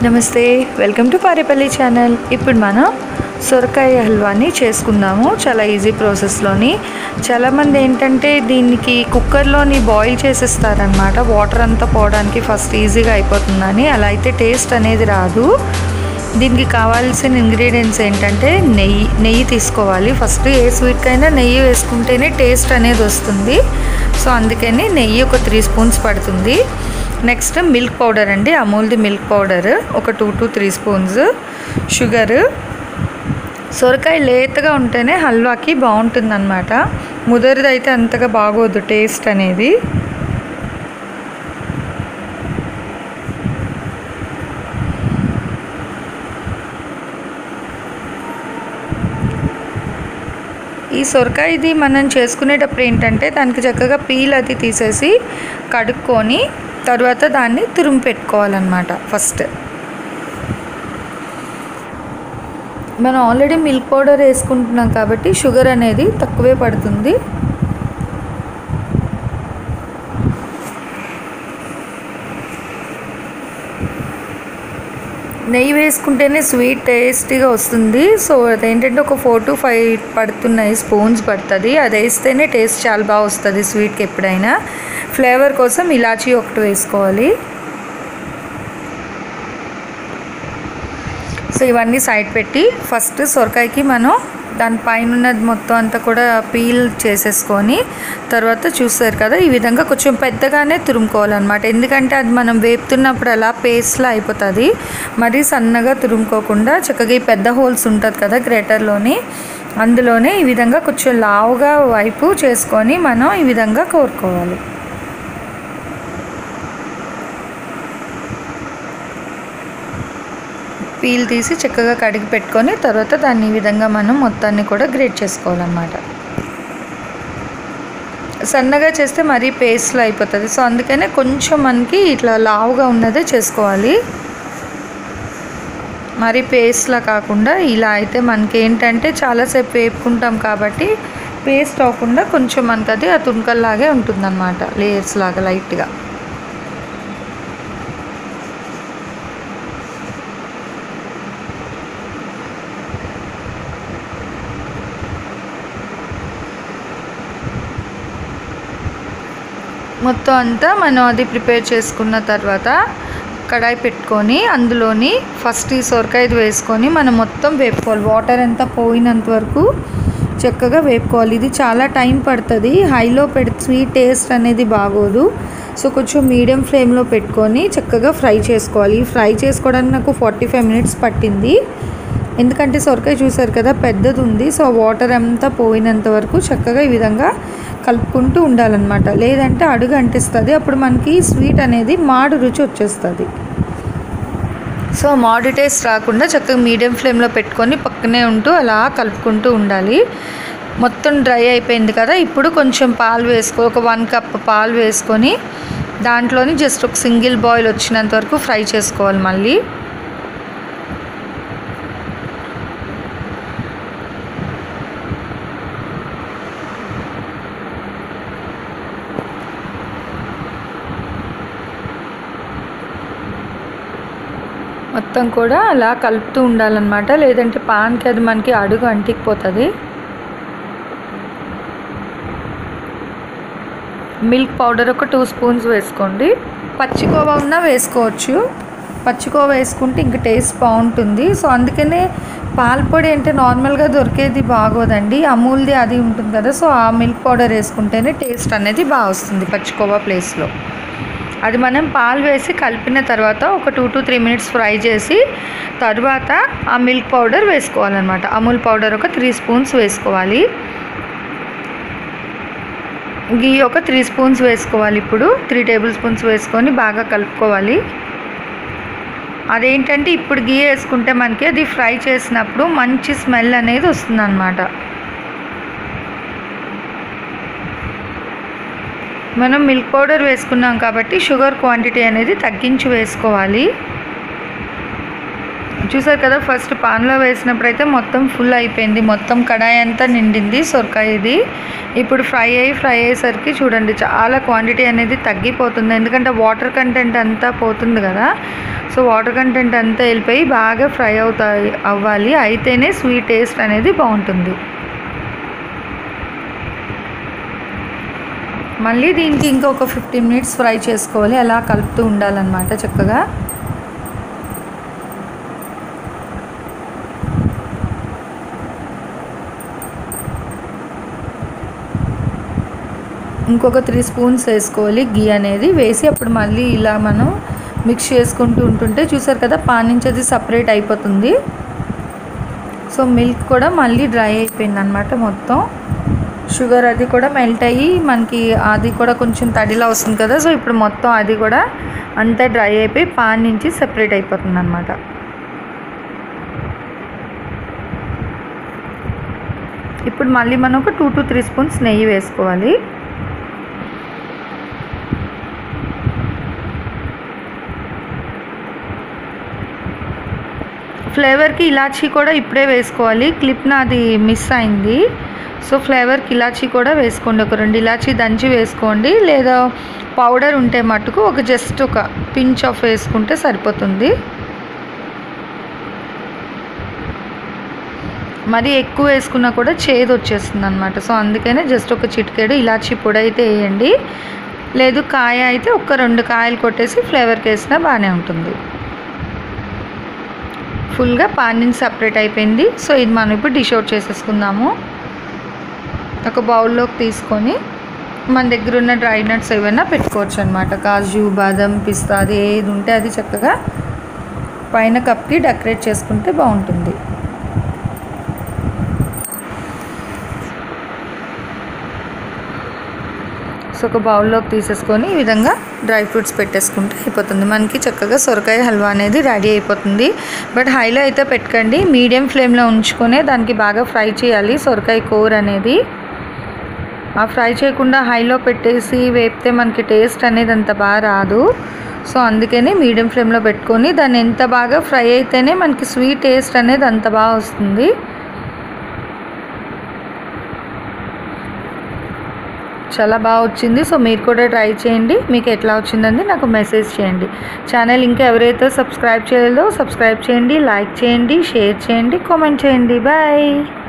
నమస్తే welcome to Parepalli channel ఇప్పుడు మనం సొరకాయ హల్వాని చేసుకుందాము చాలా ఈజీ ప్రాసెస్లోని చాలామంది ఏంటంటే దీనికి కుక్కర్లోని బాయిల్ చేసేస్తారనమాట వాటర్ అంతా పోవడానికి ఫస్ట్ ఈజీగా అయిపోతుందని అలా అయితే టేస్ట్ అనేది రాదు దీనికి కావాల్సిన ఇంగ్రీడియంట్స్ ఏంటంటే నెయ్యి నెయ్యి తీసుకోవాలి ఫస్ట్ ఏ స్వీట్కైనా నెయ్యి వేసుకుంటేనే టేస్ట్ అనేది వస్తుంది సో అందుకని నెయ్యి ఒక త్రీ స్పూన్స్ పడుతుంది నెక్స్ట్ మిల్క్ పౌడర్ అండి అమూల్ది మిల్క్ పౌడర్ ఒక two to three spoons sugar సొరకాయ లేతగా ఉంటేనే హల్వాకి బాగుంటుంది అనమాట ముదరిది అయితే అంతగా బాగోదు టేస్ట్ అనేది ఈ సొరకాయ ఇది మనం చేసుకునేటప్పుడు ఏంటంటే దానికి చక్కగా పీల్ అది తీసేసి కడుక్కొని తర్వాత దాన్ని తురుము పెట్టుకోవాలన్నమాట ఫస్ట్ మనం ఆల్రెడీ మిల్క్ పౌడర్ వేసుకుంటున్నాం కాబట్టి షుగర్ అనేది తక్కువే పడుతుంది నెయ్యి వేసుకుంటేనే స్వీట్ టేస్టీగా వస్తుంది సో అదేంటంటే ఒక ఫోర్ టు ఫైవ్ పడుతున్నాయి స్పూన్స్ పడుతుంది అది వేస్తేనే టేస్ట్ చాలా బాగా వస్తుంది స్వీట్కి ఎప్పుడైనా ఫ్లేవర్ కోసం ఇలాచీ ఒకటి వేసుకోవాలి సో ఇవన్నీ సైడ్ పెట్టి ఫస్ట్ సొరకాయకి మనం దాని పైన ఉన్నది మొత్తం అంతా కూడా పీల్ చేసేసుకొని తర్వాత చూస్తారు కదా ఈ విధంగా కొంచెం పెద్దగానే తురుముకోవాలన్నమాట ఎందుకంటే అది మనం వేపుతున్నప్పుడు అలా పేస్ట్లా అయిపోతుంది మరీ సన్నగా తురుముకోకుండా చక్కగా ఈ పెద్ద హోల్స్ ఉంటుంది కదా గ్రేటర్లోని అందులోనే ఈ విధంగా కొంచెం లావుగా వైపు చేసుకొని మనం ఈ విధంగా కోరుకోవాలి పీల్ తీసి చక్కగా కడిగి పెట్టుకొని తర్వాత దాన్ని ఈ విధంగా మనం మొత్తాన్ని కూడా గ్రేట్ చేసుకోవాలన్నమాట సన్నగా చేస్తే మరీ పేస్ట్లో అయిపోతుంది సో అందుకనే కొంచెం మనకి ఇట్లా లావుగా ఉన్నదే చేసుకోవాలి మరి పేస్ట్లా కాకుండా ఇలా అయితే మనకి ఏంటంటే చాలాసేపు వేపుకుంటాం కాబట్టి పేస్ట్ అవ్వకుండా కొంచెం మనకి అది ఆ తుణకల్లాగే ఉంటుందన్నమాట లేయర్స్ లాగా లైట్గా మొత్తం అంతా మనం అది ప్రిపేర్ చేసుకున్న తర్వాత కడాయి పెట్టుకొని అందులోని ఫస్ట్ ఈ సొరకాయది వేసుకొని మనం మొత్తం వేపుకోవాలి వాటర్ అంతా పోయినంత వరకు చక్కగా వేపుకోవాలి ఇది చాలా టైం పడుతుంది హైలో పెడితే స్వీట్ టేస్ట్ అనేది బాగోదు సో కొంచెం మీడియం ఫ్లేమ్లో పెట్టుకొని చక్కగా ఫ్రై చేసుకోవాలి ఫ్రై చేసుకోవడానికి నాకు ఫార్టీ ఫైవ్ మినిట్స్ పట్టింది ఎందుకంటే సొరకాయ చూసారు కదా పెద్దది ఉంది సో వాటర్ అంతా పోయినంత వరకు చక్కగా ఈ విధంగా కలుపుకుంటూ ఉండాలన్నమాట లేదంటే అడుగు అంటిస్తుంది అప్పుడు మనకి స్వీట్ అనేది మాడు రుచి వచ్చేస్తుంది సో మాడు టేస్ట్ రాకుండా చక్కగా మీడియం ఫ్లేమ్లో పెట్టుకొని పక్కనే ఉంటూ అలా కలుపుకుంటూ ఉండాలి మొత్తం డ్రై అయిపోయింది కదా ఇప్పుడు కొంచెం పాలు వేసుకో ఒక వన్ కప్ పాలు వేసుకొని దాంట్లోని జస్ట్ ఒక సింగిల్ బాయిల్ వచ్చినంత వరకు ఫ్రై చేసుకోవాలి మళ్ళీ మొత్తం కూడా అలా కలుపుతూ ఉండాలన్నమాట లేదంటే పాన్కి అది మనకి అడుగు అంటికిపోతుంది మిల్క్ పౌడర్ ఒక టూ స్పూన్స్ వేసుకోండి పచ్చికోవా ఉన్నా వేసుకోవచ్చు పచ్చికోవా వేసుకుంటే ఇంక టేస్ట్ బాగుంటుంది సో అందుకనే పాలపొడి అంటే నార్మల్గా దొరికేది బాగోదండి అమూల్ది అది ఉంటుంది కదా సో ఆ మిల్క్ పౌడర్ వేసుకుంటేనే టేస్ట్ అనేది బాగా వస్తుంది పచ్చికోవా ప్లేస్లో అది మనం పాలు వేసి కలిపిన తర్వాత ఒక two to three minutes fry చేసి తర్వాత ఆ మిల్క్ పౌడర్ వేసుకోవాలన్నమాట అమూల్ పౌడర్ ఒక త్రీ స్పూన్స్ వేసుకోవాలి గీ ఒక త్రీ స్పూన్స్ వేసుకోవాలి ఇప్పుడు త్రీ టేబుల్ స్పూన్స్ వేసుకొని బాగా కలుపుకోవాలి అదేంటంటే ఇప్పుడు గీ వేసుకుంటే మనకి అది ఫ్రై చేసినప్పుడు మంచి స్మెల్ అనేది వస్తుందన్నమాట మనం మిల్క్ పౌడర్ వేసుకున్నాం కాబట్టి షుగర్ క్వాంటిటీ అనేది తగ్గించి వేసుకోవాలి చూసారు కదా ఫస్ట్ పాన్లో వేసినప్పుడు అయితే మొత్తం ఫుల్ అయిపోయింది మొత్తం కడాయి అంతా నిండింది సొరకాయ ఇది ఇప్పుడు ఫ్రై అయ్యి ఫ్రై అయ్యేసరికి చూడండి చాలా క్వాంటిటీ అనేది తగ్గిపోతుంది ఎందుకంటే వాటర్ కంటెంట్ అంతా పోతుంది కదా సో వాటర్ కంటెంట్ అంతా వెళ్ళిపోయి బాగా ఫ్రై అవుతాయి అవ్వాలి అయితేనే స్వీట్ టేస్ట్ అనేది బాగుంటుంది మళ్ళీ దీనికి ఇంకొక ఫిఫ్టీన్ మినిట్స్ ఫ్రై చేసుకోవాలి అలా కలుపుతూ ఉండాలన్నమాట చక్కగా ఇంకొక త్రీ స్పూన్స్ వేసుకోవాలి గీ అనేది వేసి అప్పుడు మళ్ళీ ఇలా మనం మిక్స్ చేసుకుంటూ ఉంటుంటే చూసారు కదా పాన్ నుంచి అది సపరేట్ అయిపోతుంది సో మిల్క్ కూడా మళ్ళీ డ్రై అయిపోయింది అనమాట మొత్తం షుగర్ అది కూడా మెల్ట్ అయ్యి మనకి అది కూడా కొంచెం తడిలా వస్తుంది కదా సో ఇప్పుడు మొత్తం అది కూడా అంతా డ్రై అయిపోయి పాన్ నుంచి సెపరేట్ అయిపోతుంది అనమాట ఇప్పుడు మళ్ళీ మనం ఒక టూ టు త్రీ స్పూన్స్ నెయ్యి వేసుకోవాలి ఫ్లేవర్కి ఇలాచీ కూడా ఇప్పుడే వేసుకోవాలి క్లిప్ నాది మిస్ అయింది సో ఫ్లేవర్కి ఇలాచీ కూడా వేసుకోండి ఒక రెండు ఇలాచీ దంచి వేసుకోండి లేదా పౌడర్ ఉంటే మటుకు ఒక జస్ట్ ఒక పించ్ ఆఫ్ వేసుకుంటే సరిపోతుంది మరి ఎక్కువ వేసుకున్నా కూడా చేదు వచ్చేస్తుంది అనమాట సో అందుకనే జస్ట్ ఒక చిటికెడు ఇలాచీ పొడి అయితే వేయండి లేదు కాయ అయితే ఒక రెండు కాయలు కొట్టేసి ఫ్లేవర్కి వేసినా బాగానే ఉంటుంది ఫుల్గా పాన్ నుంచి సపరేట్ అయిపోయింది సో ఇది మనం ఇప్పుడు డిష్ అవుట్ చేసేసుకుందాము ఒక బౌల్లోకి తీసుకొని మన దగ్గర ఉన్న డ్రై నట్స్ ఏమైనా పెట్టుకోవచ్చు అనమాట కాజు బాదం పిస్తా అది ఏది ఉంటే అది చక్కగా పైన కప్కి డెకరేట్ చేసుకుంటే బాగుంటుంది సో ఒక బౌల్లోకి తీసేసుకొని ఈ విధంగా డ్రై ఫ్రూట్స్ పెట్టేసుకుంటే అయిపోతుంది మనకి చక్కగా సొరకాయ హల్వా అనేది రెడీ అయిపోతుంది బట్ హైలో అయితే పెట్టకండి మీడియం ఫ్లేమ్లో ఉంచుకొని దానికి బాగా ఫ్రై చేయాలి సొరకాయ కూర అనేది ఆ ఫ్రై చేయకుండా హైలో పెట్టేసి వేపితే మనకి టేస్ట్ అనేది అంత బాగా రాదు సో అందుకని మీడియం ఫ్లేమ్లో పెట్టుకొని దాన్ని ఎంత బాగా ఫ్రై అయితేనే మనకి స్వీట్ టేస్ట్ అనేది అంత బాగా వస్తుంది చాలా బాగా వచ్చింది సో మీరు కూడా ట్రై చేయండి మీకు ఎట్లా వచ్చిందని నాకు మెసేజ్ చేయండి ఛానల్ ఇంకా ఎవరైతే సబ్స్క్రైబ్ చేయలేదో సబ్స్క్రైబ్ చేయండి లైక్ చేయండి షేర్ చేయండి కామెంట్ చేయండి బాయ్